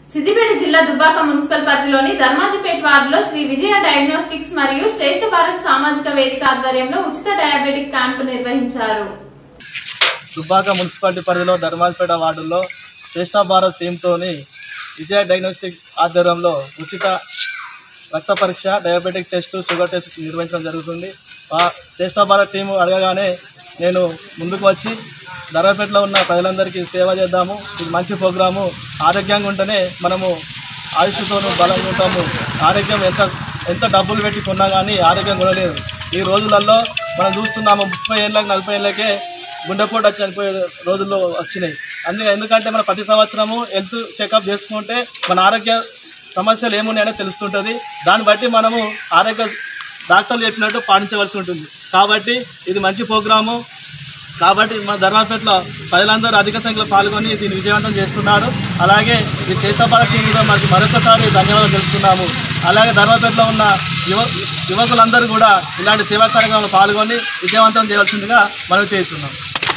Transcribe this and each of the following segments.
సిద్దిపేట జిల్లా దుబ్బాక మున్సిపల్ పరిధిలోని ధర్మాజిపేట్ వార్డులో శ్రీ విజయ డయాగ్నోస్టిక్స్ మరియు శ్రేష్ఠ భారత్ సామాజిక వేదిక ఆధ్వర్యంలో ఉచిత డయాబెటిక్ క్యాంపు నిర్వహించారు దుబ్బాక మున్సిపాలిటీ పరిధిలో ధర్మాజపేట వార్డుల్లో శ్రేష్ఠ భారత్ టీంతోని విజయ డయాగ్నోస్టిక్ ఆధ్వర్యంలో ఉచిత రక్త పరీక్ష డయాబెటిక్ టెస్ట్ షుగర్ టెస్ట్ నిర్వహించడం జరుగుతుంది ఆ శ్రేష్ఠ భారత్ టీము అడగగానే నేను ముందుకు వచ్చి ధర్మపేటలో ఉన్న ప్రజలందరికీ సేవ చేద్దాము ఇది మంచి ప్రోగ్రాము ఆరోగ్యంగా ఉంటేనే మనము ఆయుష్తోనూ బలంగా ఉంటాము ఆరోగ్యం ఎంత ఎంత డబ్బులు పెట్టి కొన్నా కానీ ఆరోగ్యం కొనలేదు ఈ రోజులలో మనం చూస్తున్నాము ముప్పై ఏళ్ళకి నలభై ఏళ్ళకే గుండెపోటు వచ్చి చనిపోయే రోజుల్లో వచ్చినాయి అందుకే ఎందుకంటే మనం ప్రతి సంవత్సరము హెల్త్ చెకప్ చేసుకుంటే మన ఆరోగ్య సమస్యలు ఏమున్నాయని తెలుస్తుంటుంది దాన్ని బట్టి మనము ఆరోగ్య డాక్టర్లు చెప్పినట్టు పాటించవలసి ఉంటుంది కాబట్టి ఇది మంచి ప్రోగ్రాము కాబట్టి మన ధర్మాపేటలో ప్రజలందరూ అధిక సంఖ్యలో పాల్గొని దీన్ని విజయవంతం చేస్తున్నారు అలాగే ఈ శ్రేష్ఠ భారత్ టీం కూడా మనకి మరొకసారి ధన్యవాదాలు తెలుపుతున్నాము అలాగే ధర్మాపేటలో ఉన్న యువ యువకులందరూ కూడా ఇలాంటి సేవా కార్యక్రమంలో పాల్గొని విజయవంతం చేయవలసిందిగా మనం చేస్తున్నాం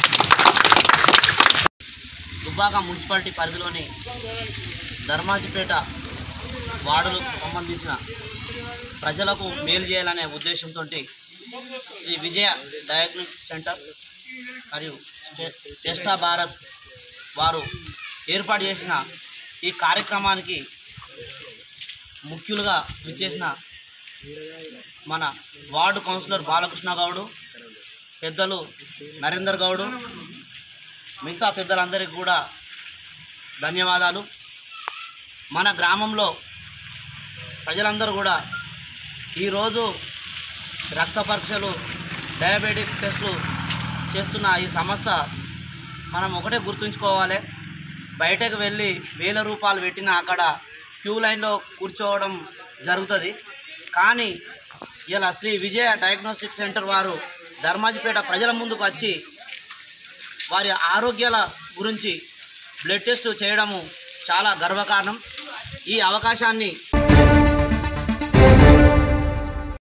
దుబ్బాక మున్సిపాలిటీ పరిధిలోని ధర్మాజిపేట వార్డులకు సంబంధించిన ప్రజలకు మేలు చేయాలనే ఉద్దేశంతో శ్రీ విజయ డయాగ్నోస్టిక్ సెంటర్ మరియు శ్రే- శ్రేష్ఠ భారత్ వారు ఏర్పాటు చేసిన ఈ కార్యక్రమానికి ముఖ్యులుగా విచ్చేసిన మన వార్డు కౌన్సిలర్ బాలకృష్ణ గౌడు పెద్దలు నరేందర్ గౌడు మిగతా పెద్దలందరికీ కూడా ధన్యవాదాలు మన గ్రామంలో ప్రజలందరూ కూడా ఈరోజు రక్త పరీక్షలు డయాబెటిక్ టెస్టులు చేస్తున్న ఈ సంస్థ మనం ఒకటే గుర్తుంచుకోవాలి బయటకు వెళ్ళి వేల రూపాయలు పెట్టినా అక్కడ క్యూ లైన్లో కూర్చోవడం జరుగుతుంది కానీ ఇలా శ్రీ విజయ డయాగ్నోస్టిక్ సెంటర్ వారు ధర్మాజిపేట ప్రజల ముందుకు వచ్చి వారి ఆరోగ్యాల గురించి బ్లడ్ టెస్ట్ చేయడము చాలా గర్వకారణం ఈ అవకాశాన్ని